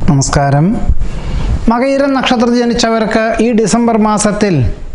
നമസ്കാരം മകയിരം നക്ഷത്രത്തിൽ ജനിച്ചവർക്ക് ഈ ഡിസംബർ മാസത്തിൽ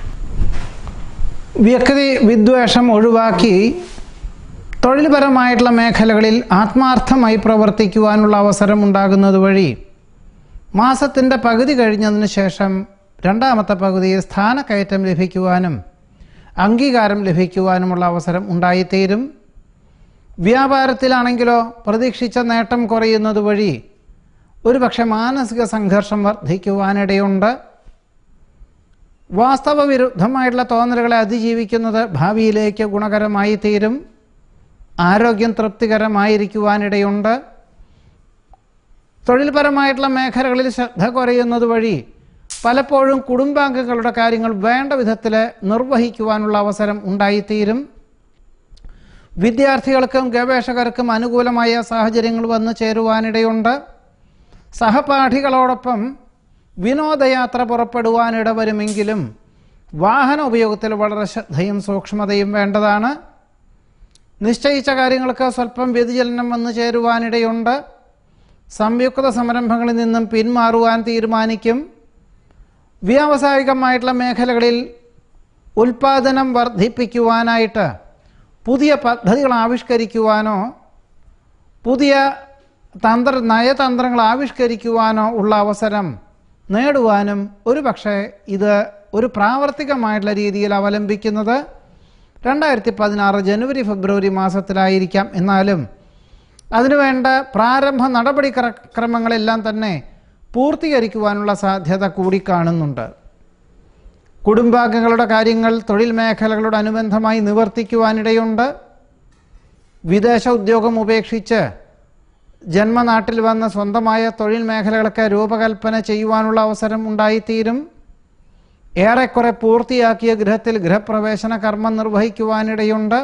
വ്യക്തി വിദ്വേഷം ഒഴിവാക്കി തൊഴിൽപരമായിട്ടുള്ള മേഖലകളിൽ ആത്മാർത്ഥമായി പ്രവർത്തിക്കുവാനുള്ള അവസരം ഉണ്ടാകുന്നത് വഴി മാസത്തിൻ്റെ പകുതി കഴിഞ്ഞതിന് ശേഷം രണ്ടാമത്തെ പകുതിയിൽ സ്ഥാനക്കയറ്റം ലഭിക്കുവാനും അംഗീകാരം ലഭിക്കുവാനുമുള്ള അവസരം ഉണ്ടായിത്തീരും വ്യാപാരത്തിലാണെങ്കിലോ പ്രതീക്ഷിച്ച നേട്ടം കുറയുന്നത് വഴി ഒരുപക്ഷെ മാനസിക സംഘർഷം വർദ്ധിക്കുവാനിടയുണ്ട് വാസ്തവ വിരുദ്ധമായിട്ടുള്ള തോന്നലുകളെ അതിജീവിക്കുന്നത് ഭാവിയിലേക്ക് ഗുണകരമായി തീരും ആരോഗ്യം തൃപ്തികരമായിരിക്കുവാനിടയുണ്ട് തൊഴിൽപരമായിട്ടുള്ള മേഖലകളിൽ ശ്രദ്ധ കുറയുന്നത് വഴി പലപ്പോഴും കുടുംബാംഗങ്ങളുടെ കാര്യങ്ങൾ വേണ്ട വിധത്തിൽ നിർവഹിക്കുവാനുള്ള അവസരം ഉണ്ടായിത്തീരും വിദ്യാർത്ഥികൾക്കും ഗവേഷകർക്കും അനുകൂലമായ സാഹചര്യങ്ങൾ വന്നു ചേരുവാനിടയുണ്ട് സഹപാഠികളോടൊപ്പം വിനോദയാത്ര പുറപ്പെടുവാനിട വരുമെങ്കിലും വാഹന ഉപയോഗത്തിൽ വളരെ ശ്രദ്ധയും സൂക്ഷ്മതയും വേണ്ടതാണ് നിശ്ചയിച്ച കാര്യങ്ങൾക്ക് സ്വല്പം വ്യതിചലനം വന്നു ചേരുവാനിടയുണ്ട് സംയുക്ത സംരംഭങ്ങളിൽ നിന്നും പിന്മാറുവാൻ തീരുമാനിക്കും വ്യാവസായികമായിട്ടുള്ള മേഖലകളിൽ ഉൽപാദനം വർദ്ധിപ്പിക്കുവാനായിട്ട് പുതിയ പദ്ധതികൾ ആവിഷ്കരിക്കുവാനോ പുതിയ തന്ത്ര നയതന്ത്രങ്ങൾ ആവിഷ്കരിക്കുവാനോ ഉള്ള അവസരം നേടുവാനും ഒരു പക്ഷേ ഇത് ഒരു പ്രാവർത്തികമായിട്ടുള്ള രീതിയിൽ അവലംബിക്കുന്നത് രണ്ടായിരത്തി പതിനാറ് ജനുവരി ഫെബ്രുവരി മാസത്തിലായിരിക്കാം എന്നാലും അതിനുവേണ്ട പ്രാരംഭ നടപടി ക്രമങ്ങളെല്ലാം തന്നെ പൂർത്തീകരിക്കുവാനുള്ള സാധ്യത കൂടി കാണുന്നുണ്ട് കുടുംബാംഗങ്ങളുടെ കാര്യങ്ങൾ തൊഴിൽ മേഖലകളോട് അനുബന്ധമായി നിവർത്തിക്കുവാനിടയുണ്ട് വിദേശ ഉദ്യോഗം ഉപേക്ഷിച്ച് ജന്മനാട്ടിൽ വന്ന് സ്വന്തമായ തൊഴിൽ മേഖലകളൊക്കെ രൂപകൽപ്പന ചെയ്യുവാനുള്ള അവസരം ഉണ്ടായിത്തീരും ഏറെക്കുറെ പൂർത്തിയാക്കിയ ഗൃഹത്തിൽ ഗൃഹപ്രവേശന കർമ്മം നിർവഹിക്കുവാനിടയുണ്ട്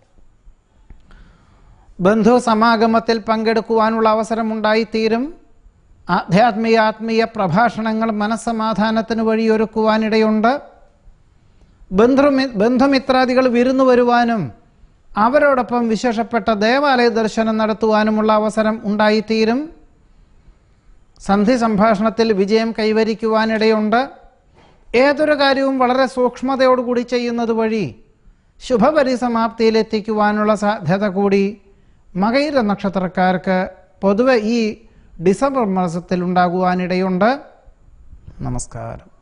ബന്ധു സമാഗമത്തിൽ പങ്കെടുക്കുവാനുള്ള അവസരം ഉണ്ടായിത്തീരും ആധ്യാത്മിക ആത്മീയ പ്രഭാഷണങ്ങൾ മനസ്സമാധാനത്തിന് വഴിയൊരുക്കുവാനിടയുണ്ട് ബന്ധു ബന്ധുമിത്രാദികൾ വിരുന്നു വരുവാനും അവരോടൊപ്പം വിശേഷപ്പെട്ട ദേവാലയ ദർശനം നടത്തുവാനുമുള്ള അവസരം ഉണ്ടായിത്തീരും സന്ധി സംഭാഷണത്തിൽ വിജയം കൈവരിക്കുവാനിടയുണ്ട് ഏതൊരു കാര്യവും വളരെ സൂക്ഷ്മതയോടുകൂടി ചെയ്യുന്നത് വഴി ശുഭപരിസമാപ്തിയിലെത്തിക്കുവാനുള്ള സാധ്യത കൂടി മകയിര നക്ഷത്രക്കാർക്ക് പൊതുവെ ഈ ഡിസംബർ മാസത്തിൽ ഉണ്ടാകുവാനിടയുണ്ട് നമസ്കാരം